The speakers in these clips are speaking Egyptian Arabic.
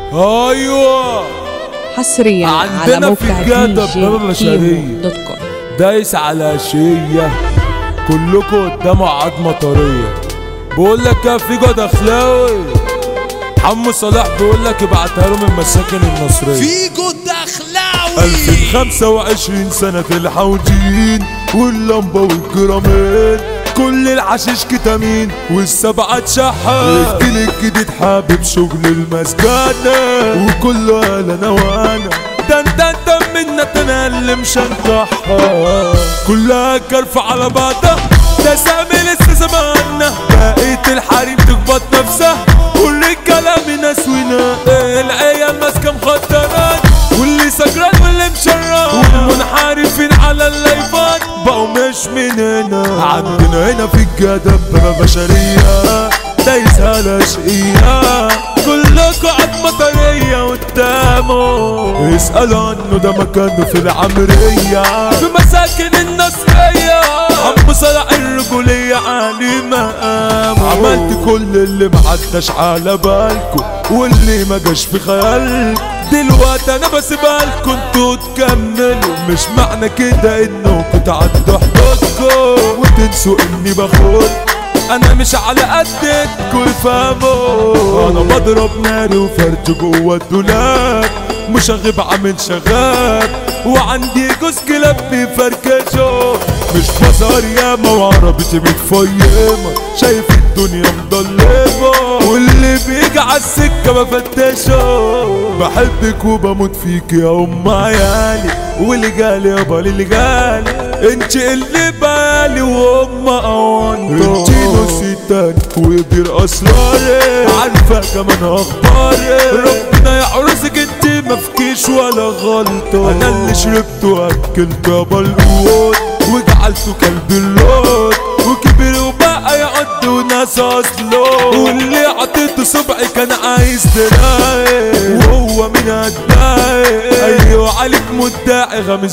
ايوه حصريا على عندنا في موقع الجدة دي جي بابا بشرية. كيمو دوت كوم دايس على شية كلكوا قدامه عظمة طرية بقول لك يا فيجو دخلاوي حمو صلاح بيقول لك ابعتها له من مساكن النصرية فيجو دخلاوي 2025 سنة الحوجين واللمبة والجرامين كل العشيش كتامين والسبعة شحات الجيل الجديد حابب شغل المسكنة وكله قال انا وانا ده انت انت منا تنال مش هنطحها كلها كرفة على بعضها ده سامي لسه زماننا بقيت الحريم تخبط نفسها كل الكلام ناس ونا العيال ماسكة مخدرات واللي سكران واللي مشرب والمنحرفين على اللايفات بقوا مش من هنا عندنا هنا في الجدب بابا بشرية دايس على شقية كلكوا عظمة طرية قدامه اسألوا عنه ده مكانه في العمرية في مساكن النصرية عم صلاح الرجولية عالي مقامه عملت كل اللي معداش على بالكم واللي ما جاش في خيالكم دلوقتي انا بسيبها لكم انتوا تكملوا مش معنى كده انكم تعدوا حدودكم وتنسوا اني باخد انا مش على قدكوا فهموا انا بضرب ناري وفرج جوه الدولاب مش هغيب عامل شغال وعندي جوز كلاب بيفركشوا مش بازار ياما وعربيتي متفيمة شايف الدنيا مضلمة واللي بيجي عالسكة بفتشه بحبك وبموت فيك يا ام عيالي واللي جالي يابا اللي جالي انت اللي بالي وام اوانتو انت نصي تاني ويدير اسراري عارفة كمان اخباري ربنا يعرسك انت مفكيش ولا غلطة انا اللي شربت واكلت يابا القوت وجعلته كلب اللوت وكبر وبقى يعد وناس اصله واللي عطيته صبعي كان عايز تلاقي وهو من هتلاقي ايوه عليك مدعي غمز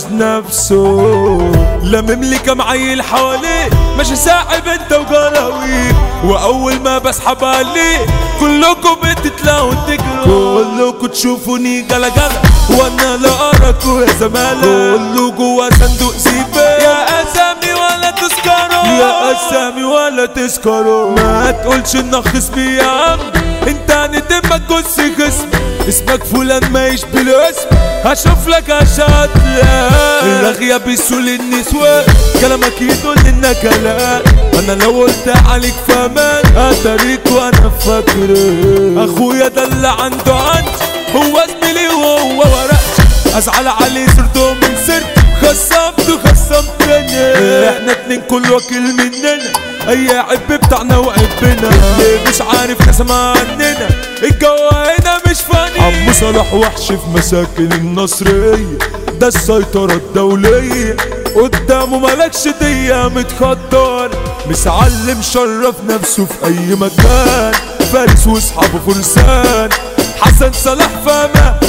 نفسه لمم لي كام عيل حواليه ماشي ساعب انت وجراوي واول ما بسحب عليه كلكم بتتلاقوا تجروا كلكم تشوفوني جلا جلا وانا لا اراكوا يا زمالة كله جوا صندوق زيبة يا اسامي ولا تذكروا يا اسامي ولا تذكروا ما تقولش انك خصمي يا عم انت ندمك جث خصم اسمك فلان ما يشبه الاسم هشوف لك اشهد لا الرغية بيسول النسوان كلامك يدل انك لا انا لو قلت عليك فمان اتاريك وانا فاكر اخويا ده اللي عنده عندي هو زميلي وهو ورقتي ازعل عليه صرته من سرت خصمته خصمتني احنا اتنين كل وكيل مننا اي عب بتاعنا وعبنا اللي مش عارف نسمع عننا الجو هنا مش فاني عمو صلاح وحش في مساكن النصرية ده السيطرة الدولية قدامه مالكش دية متخدر مسعلم شرف نفسه في اي مكان فارس واصحابه فرسان حسن صلاح فما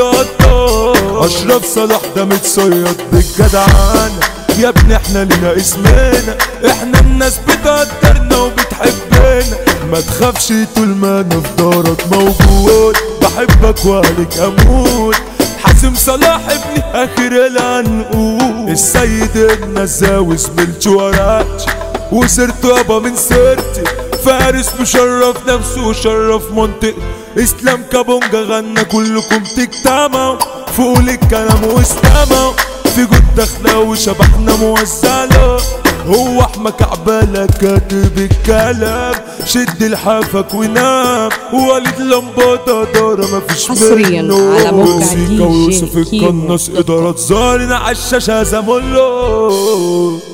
وبيقدر اشرف صلاح ده متصيد بالجدعانة يا ابني احنا لنا اسمنا احنا الناس بتقدرنا وبتحبنا ما تخافش طول ما انا في دارك موجود بحبك وعليك اموت حازم صلاح ابني اخر العنقود السيد النزاوي زميلتي ورقتي وسرت يابا من سيرتي فارس مشرف نفسه وشرف منطقة اسلام كابونجا غنى كلكم تجتمعوا فوق الكلام واستمعوا في جود داخله وشبحنا موزعله هو احمد كعبالة كاتب الكلام شد لحافك ونام وليد لمبادة دارة مفيش حصرياً منه على موقع موسيقى دي جي ويوسف كيمو القناص ادارات ظاهرين على الشاشة زمله